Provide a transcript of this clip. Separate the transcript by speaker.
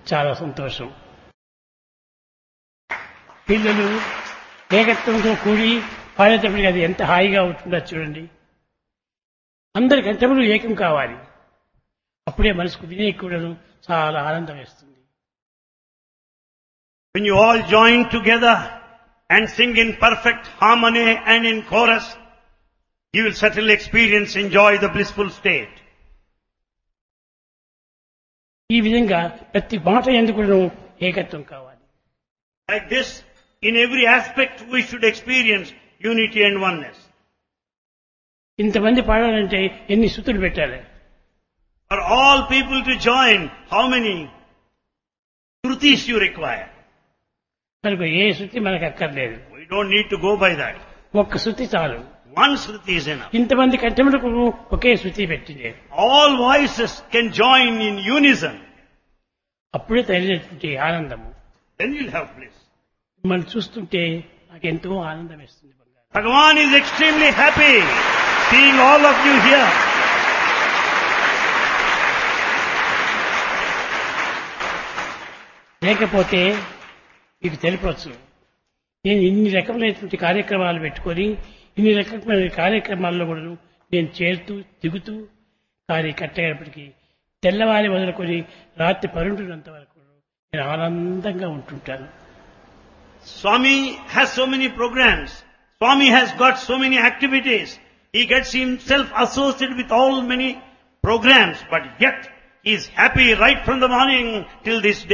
Speaker 1: చాలా సంతోషం పిల్లలు ఏకత్వంతో కూడి పాడేటప్పటికి అది ఎంత హాయిగా ఉంటుందో చూడండి అందరి కంఠములు ఏకం కావాలి అప్పుడే మనసుకు వినే కూడాను చాలా ఆనందం వేస్తుంది
Speaker 2: When you all join together and sing in perfect harmony and in chorus, you will certainly experience, enjoy the blissful state.
Speaker 1: ఈ విధంగా ప్రతి మాట ఎందుకు ఏకత్వం కావాలి
Speaker 2: Like this, in every aspect we should experience unity and oneness.
Speaker 1: ఇంతమంది పాడాలంటే ఎన్ని శృతులు పెట్టాలి
Speaker 2: For all people to join, how many shrutis you require?
Speaker 1: కనుక ఏ శృతి మనకు అక్కర్లేదు
Speaker 2: We don't need to go by that.
Speaker 1: ఒక్క శృతి చాలు
Speaker 2: One shruti is enough.
Speaker 1: ఇంతమంది కంఠములకు ఒకే శృతి పెట్టింది
Speaker 2: All voices can join in unison.
Speaker 1: అప్పుడే తగిలినటువంటి ఆనందము
Speaker 2: Then you'll have bliss.
Speaker 1: మిమ్మల్ని చూస్తుంటే నాకు ఎంతో ఆనందం వేస్తుంది బంగారు
Speaker 2: Bhagavan is extremely happy seeing all of you here.
Speaker 1: లేకపోతే మీకు తెలిపవచ్చు నేను ఇన్ని రకములైనటువంటి కార్యక్రమాలు పెట్టుకొని ఇన్ని రకమైన కార్యక్రమాల్లో కూడా నేను చేరుతూ దిగుతూ కానీ కట్టేటప్పటికీ తెల్లవారి మొదలుకొని రాత్రి పరుంటున్నంత వరకు నేను ఆనందంగా ఉంటుంటాను
Speaker 2: Swami has so many programs. Swami has got so many activities. He gets himself associated with all many programs, but yet he is happy right from the morning till this day.